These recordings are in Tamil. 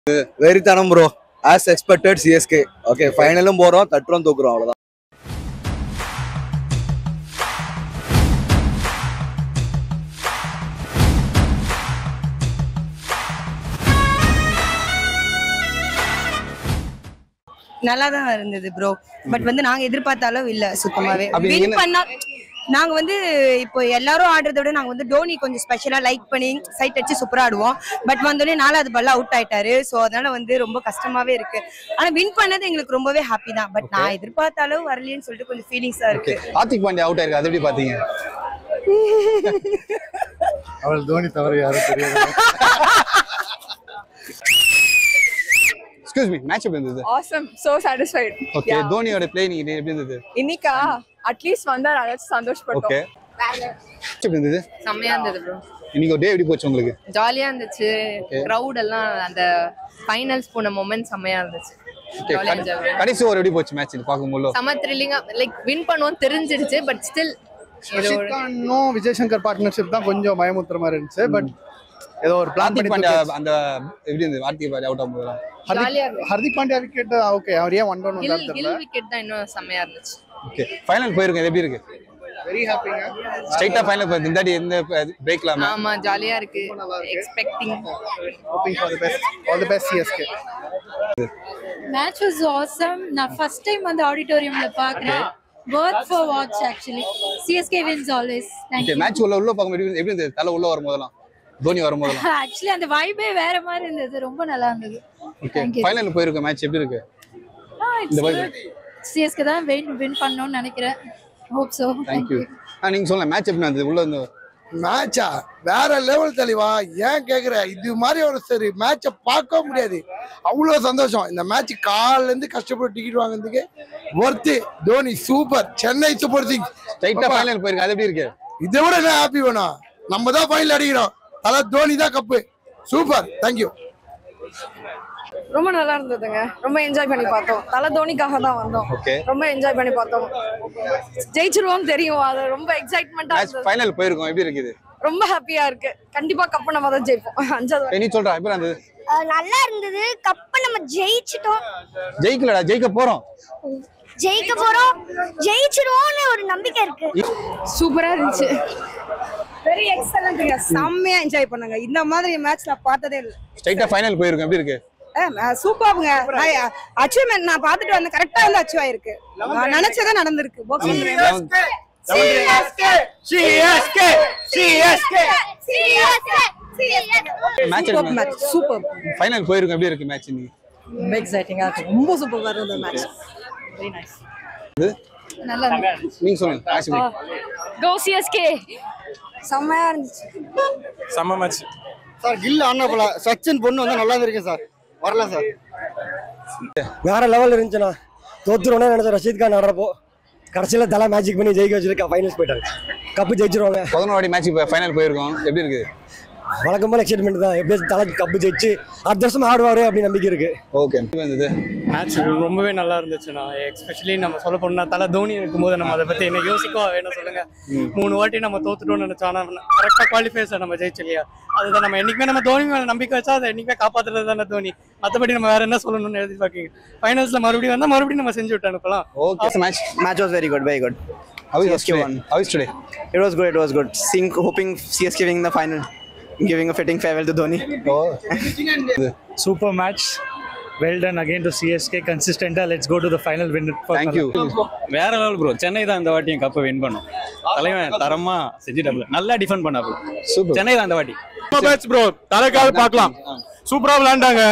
வெறித்தனம் bro as expected CSK okay ஃபைனலும் போறோம் தட்டுறோம் தூக்குறோம் அவ்வளவுதான் நல்லா தான் இருந்தது ப்ரோ பட் வந்து நாங்க எதிர்பார்த்த அளவு இல்ல சுத்தமாவே அப்படி நீங்க வின் என்ன- பண்ணா நாங்க வந்து இப்போ எல்லாரும் ஆடுறத விட நாங்க வந்து டோனி கொஞ்சம் ஸ்பெஷலா லைக் பண்ணி சைட் அடிச்சு சூப்பரா ஆடுவோம் பட் வந்தோடனே நாலாவது பால்ல அவுட் ஆயிட்டாரு சோ அதனால வந்து ரொம்ப கஷ்டமாவே இருக்கு ஆனா வின் பண்ணது எங்களுக்கு ரொம்பவே ஹாப்பி தான் பட் நான் எதிர்பார்த்த அளவு வரலையேன்னு சொல்லிட்டு கொஞ்சம் ஃபீலிங்ஸா ஓகே இருக்கு ஹார்திக் பாண்டியா அவுட் ஆயிருக்கு அது எப்படி பாத்தீங்க அவள் தோனி தவிர யாரும் தெரியாது எக்ஸ்கியூஸ் மீ மேட்ச் எப்படி இருந்தது awesome so satisfied ஓகே தோனியோட பிளே நீங்க எப்படி இருந்தது இன்னைக்கா அட்லீஸ்ட் வந்தா அதாச்சும் சந்தோஷப்பட்டோம் ஓகே எப்படி இருந்தது செம்மையா இருந்தது ப்ரோ இன்னைக்கு ஒரு டே எப்படி போச்சு உங்களுக்கு ஜாலியா இருந்துச்சு கிரவுட் எல்லாம் அந்த ஃபைனல்ஸ் போன மொமெண்ட் செம்மையா இருந்துச்சு Okay, ஜாலியா கட- enjoy கடைசி ஓவர் எப்படி போச்சு மேட்ச் பார்க்கும்போது செம்ம த்ரில்லிங்கா லைக் வின் பண்ணுவோம் தெரிஞ்சிருச்சு பட் ஸ்டில் ரஷித் கானும் விஜய் சங்கர் பார்ட்னர்ஷிப் தான் கொஞ்சம் பயமுத்துற மாதிரி இருந்துச்சு பட் ஏதோ ஒரு பிளான் ஹார்திக் பண்ணி பாண்டியா தூக்கியாச்சு. அந்த எப்படி இருந்தது ஹார்திக் பாண்டியா அவுட் ஆகும்போது ஜாலியா ஹர்திக் ஹர்திக் பாண்டியா விக்கெட் ஓகே அவர் ஏன் ஒன் டவுன் ஹில் வந்தாலும் ஹில் தெரியல விக்கெட் தான் இன்னும் செம்மையா இருந்துச்சு ஓகே ஃபைனல் போயிருக்கு எப்படி இருக்கு வெரி ஹாப்பிங்க ஸ்ட்ரைட்டா ஃபைனல் போயிருக்கு இந்த தாடி எந்த பிரேக் இல்லாம ஆமா ஜாலியா இருக்கு expecting hoping for the best all the best CSK match was awesome நான் ஃபர்ஸ்ட் டைம் வந்து ஆடிட்டோரியம்ல பாக்குறேன் worth for watch actually CSK wins always okay thank you match உள்ள உள்ள பார்க்கும்போது எப்படி எப்படி இருந்தது தலை உள்ள வரும்போதெல்லாம் தோனி வரும்போதெல்லாம் ஆக்சுவலி அந்த வைபே வேற மாதிரி இருந்தது ரொம்ப நல்லா இருந்தது ஓகே தேங்க்யூ ஃபைனல் போயிருக்கு மேட்ச் எப்படி இருக்கு இந்த vibe. சிஎஸ்கே தான் வின் வின் பண்ணணும்னு நினைக்கிறேன் ஹோப் சோ தேங்க்யூ ஆ நீங்க சொல்லுங்க மேட்ச் எப்படி இருந்தது உள்ள இருந்து மேட்சா வேற லெவல் தெளிவா ஏன் கேக்குற இது மாதிரி ஒரு சரி மேட்சை பார்க்க முடியாது அவ்வளோ சந்தோஷம் இந்த மேட்ச் காலைல இருந்து கஷ்டப்பட்டு டிக்கெட் வாங்குறதுக்கு worth Dhoni super Chennai super six ஸ்ட்ரைட்டா ஃபைனல் போயிருக்கு அது எப்படி இருக்கு இதை விட என்ன ஹாப்பி வேணும் நம்ம தான் ஃபைனல் அடிக்கிறோம் தலை தோனி தான் கப்பு சூப்பர் தேங்க்யூ ரொம்ப நல்லா இருந்ததுங்க ரொம்ப என்ஜாய் பண்ணி பார்த்தோம் தலை தோனிக்காக தான் வந்தோம் ஓகே ரொம்ப என்ஜாய் பண்ணி பார்த்தோம் ஜெயிச்சிருவோம் தெரியும் அது ரொம்ப எக்ஸைட்மெண்டா மேட்ச் இருந்தது ஃபைனல் போயிருக்கோம் எப்படி இருக்குது ரொம்ப ஹாப்பியா இருக்கு கண்டிப்பா கப்பு நம்ம தான் ஜெயிப்போம் அஞ்சாவது ஏய், நீ சொல்றா எப்படி இருந்தது நல்லா இருந்தது கப்ப நம்ம ஜெயிச்சிட்டோம் ஜெயிக்கலடா ஜெயிக்க போறோம் ஜெயிக்க போறோம் ஜெயிச்சிருவோம்னு ஒரு நம்பிக்கை இருக்கு சூப்பரா இருந்துச்சு வெரி எக்ஸலண்ட்ங்க செம்மையா என்ஜாய் பண்ணாங்க இந்த மாதிரி மேட்ச் நான் பார்த்ததே இல்லை ஸ்ட்ரைட்டா ஃபைனல் போயிருக்கோம் எப்படி இருக்கு சூப்பர்ங்க அச்சீவ்மெண்ட் நான் பார்த்துட்டு வந்து கரெக்டா வந்து அச்சீவ் ஆயிருக்கு நான் நினைச்சதே நடந்திருக்கு மேட்ச் சூப்பர் ஃபைனல் போயிருக்கோம் எப்படி இருக்கு மேட்ச் இன்னைக்கு ரொம்ப எக்ஸைட்டிங்கா இருக்கு ரொம்ப சூப்பரா இருந்தது மேட்ச் வெரி நைஸ் நல்லா இருந்தது நீங்க சொல்லுங்க மேட்ச் எப்படி கோ சிஎஸ்கே செம்மையா இருந்துச்சு செம்ம மேட்ச் சார் கில் ஆனா போல சச்சின் பொண்ணு வந்து நல்லா இருக்கு சார் வரல சார் வேற லெவல் இருந்துச்சுண்ணா தோத்துருவோம்னா நினைச்ச ரஷீத் கான் ஆடுறப்போ கடைசியில தலை மேஜிக் பண்ணி ஜெயிக்க வச்சிருக்கா ஃபைனல்ஸ் போயிட்டாங்க கப்பு ஜெயிச்சிருவாங்க பதினோரு வாட்டி மேட்ச் ஃபைனல் போயிருக்கோம் எப்படி இருக்கு வழக்கம் போல எக்ஸைட்மெண்ட் தான் எப்படியாச்சும் தலை கப்பு ஜெயிச்சு அடுத்த வருஷம் ஆடுவாரு அப்படின்னு நம்பிக்கை இருக்கு ஓகே இருந்தது மேட்ச் ரொம்பவே நல்லா இருந்துச்சுண்ணா எஸ்பெஷலி நம்ம சொல்ல போனா தலை தோனி இருக்கும்போது நம்ம அதை பத்தி என்ன யோசிக்கவா வேணும் சொல்லுங்க மூணு வாட்டி நம்ம தோத்துட்டோம்னு நினைச்சோம் ஆனா கரெக்டா குவாலிஃபைஸ் நம்ம ஜெயிச்சலையா அதுதான் நம்ம என்னைக்குமே நம்ம தோனி மேல நம்பிக்கை வச்சா அதை என்னைக்குமே காப்பாத்துறது தானே தோனி மத்தபடி நம்ம வேற என்ன சொல்லணும்னு எதிர்பார்க்கீங்க ஃபைனல்ஸ்ல மறுபடியும் வந்தா மறுபடியும் நம்ம செஞ்சு விட்டு அனுப்பலாம் okay match Match was very good, very good. how is CSK today won. how is today It was good, it was good. Seeing, hoping CSK winning the final, giving a fitting farewell to Dhoni. Super match well done again to CSK கன்சிஸ்டண்டா let's go to the final win thank you வேற லெவல் ப்ரோ சென்னை தான் இந்த வாட்டி கப்பை வின் பண்ணும் தலைவன் தரமா செஞ்சுட்டாப்ல நல்லா டிஃபெண்ட் பண்ணாப்ல சூப்பர் சென்னை தான் இந்த வாட்டி மேட்ச் ப்ரோ தலைக்காக பார்க்கலாம் சூப்பரா விளையாண்டாங்க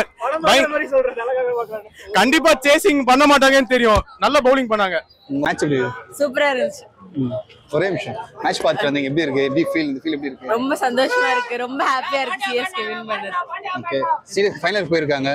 கண்டிப்பா சேசிங் பண்ண மாட்டாங்கன்னு தெரியும் நல்ல பவுலிங் பண்ணாங்க மேட்ச் எப்படி சூப்பரா இருந்துச்சு ம். ஒரே நிமிஷம் மேட்ச் பார்த்துட்டு வந்தீங்க எப்படி இருக்கு எப்படி ஃபீல் இந்த ஃபீல் எப்படி இருக்கு ரொம்ப சந்தோஷமா இருக்கு ரொம்ப ஹாப்பியா இருக்கு சிஎஸ்கே வின் பண்ணது ஓகே சீரியஸ் ஃபைனல் போயிருக்காங்க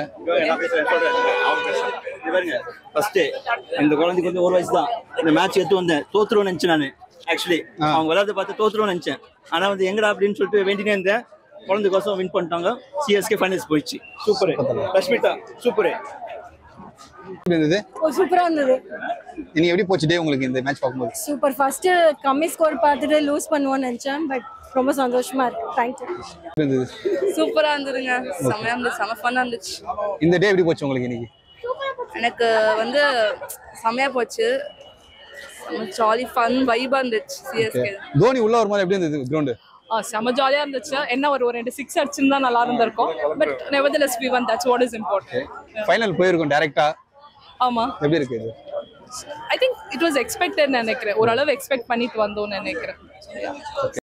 ஃபர்ஸ்ட் இந்த குழந்தைக்கு வந்து ஒரு வயசு தான் இந்த மேட்ச் எடுத்து வந்தேன் தோத்துருவோம்னு நினைச்சேன் நான் ஆக்சுவலி அவங்க விளையாட பார்த்து தோத்துருவோம்னு நினைச்சேன் ஆனா வந்து எங்கடா அப்படின்னு சொல்லிட்டு வேண்டினே இருந்தேன் குழந்தைக்கோசம் வின் பண்ணிட்டாங்க சிஎஸ்கே ஃபைனல்ஸ் போயிடுச்சு சூப்பர் ரஷ்மிதா சூப்பர் எப்படி இருந்தது சூப்பரா இருந்தது நீங்க எப்படி போச்சு டே உங்களுக்கு இந்த மேட்ச் பார்க்கும்போது சூப்பர் ஃபர்ஸ்ட் கம்மி ஸ்கோர் பார்த்துட்டு லூஸ் பண்ணுவோம்னு நினைச்சேன் பட் ரொம்ப சந்தோஷமா இருக்கு தேங்க்யூ இருந்தது சூப்பரா இருந்ததுங்க செம்மையா இருந்துச்சு செம்ம ஃபன்னா இருந்துச்சு இந்த டே எப்படி போச்சு உங்களுக்கு இன்னைக்கு எனக்கு வந்து செம்மையா போச்சு ஜாலி ஃபன் வைபா இருந்துச்சு சிஎஸ்கே தோனி உள்ள ஒரு மாதிரி எப்படி இருந்தது கிரவுண்டு செம்ம ஜாலியா இருந்துச்சு என்ன ஒரு ஒரு ரெண்டு சிக்ஸ் அடிச்சிருந்தா நல்லா இருந்திருக்கும் but nevertheless we won that's what is important final போயிருக்கும் டைரக்டா ஆமா எப்படி இருக்கு இது I think it was expected நினைக்கிறேன் ஓரளவு எக்ஸ்பெக்ட் பண்ணிட்டு வந்தோம்னு நினைக்கிறேன்